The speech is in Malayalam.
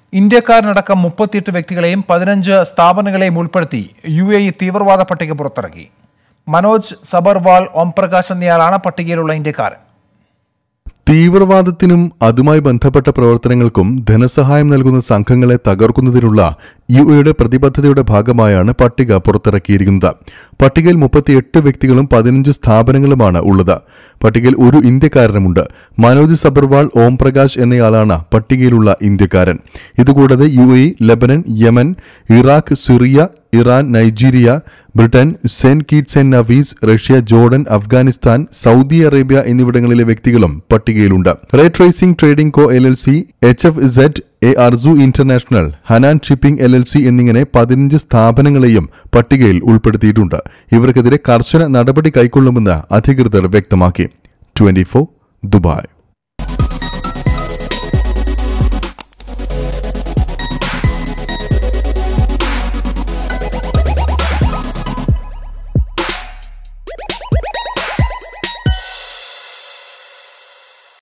ഇന്ത്യക്കാരനടക്കം മുപ്പത്തിയെട്ട് വ്യക്തികളെയും പതിനഞ്ച് സ്ഥാപനങ്ങളെയും ഉൾപ്പെടുത്തി യു എ ഇ തീവ്രവാദ പട്ടിക പുറത്തിറക്കി മനോജ് സബർവാൾ ഓംപ്രകാശ് എന്നയാളാണ് പട്ടികയിലുള്ള ഇന്ത്യക്കാരൻ തീവ്രവാദത്തിനും അതുമായി ബന്ധപ്പെട്ട പ്രവർത്തനങ്ങൾക്കും ധനസഹായം നൽകുന്ന സംഘങ്ങളെ തകർക്കുന്നതിനുള്ള യു എയുടെ പ്രതിബദ്ധതയുടെ ഭാഗമായാണ് പട്ടിക പുറത്തിറക്കിയിരിക്കുന്നത് പട്ടികയിൽ മുപ്പത്തിയെട്ട് വ്യക്തികളും പതിനഞ്ച് സ്ഥാപനങ്ങളുമാണ് ഉള്ളത് പട്ടികയിൽ ഒരു ഇന്ത്യക്കാരനുമുണ്ട് മനോജ് സബർവാൾ ഓംപ്രകാശ് എന്നയാളാണ് പട്ടികയിലുള്ള ഇന്ത്യക്കാരൻ ഇതുകൂടാതെ U A Lebanon Yemen Iraq Syria Iran Nigeria Britain Saint Kitts and Nevis Russia Jordan Afghanistan Saudi Arabia എന്നിവിടങ്ങളിലെ വ്യക്തികളും പട്ടികയിലുണ്ട് Ray Tracing Trading Co L L C H F Z A Arzu International Hanan Shipping L L C എന്നിങ്ങനെ പതിനഞ്ച് സ്ഥാപനങ്ങളെയും പട്ടികയിൽ ഉൾപ്പെടുത്തിയിട്ടുണ്ട് ഇവർക്കെതിരെ കർശന നടപടി കൈക്കൊള്ളുമെന്ന് അധികൃതർ വ്യക്തമാക്കി ട്വന്റി ദുബായ്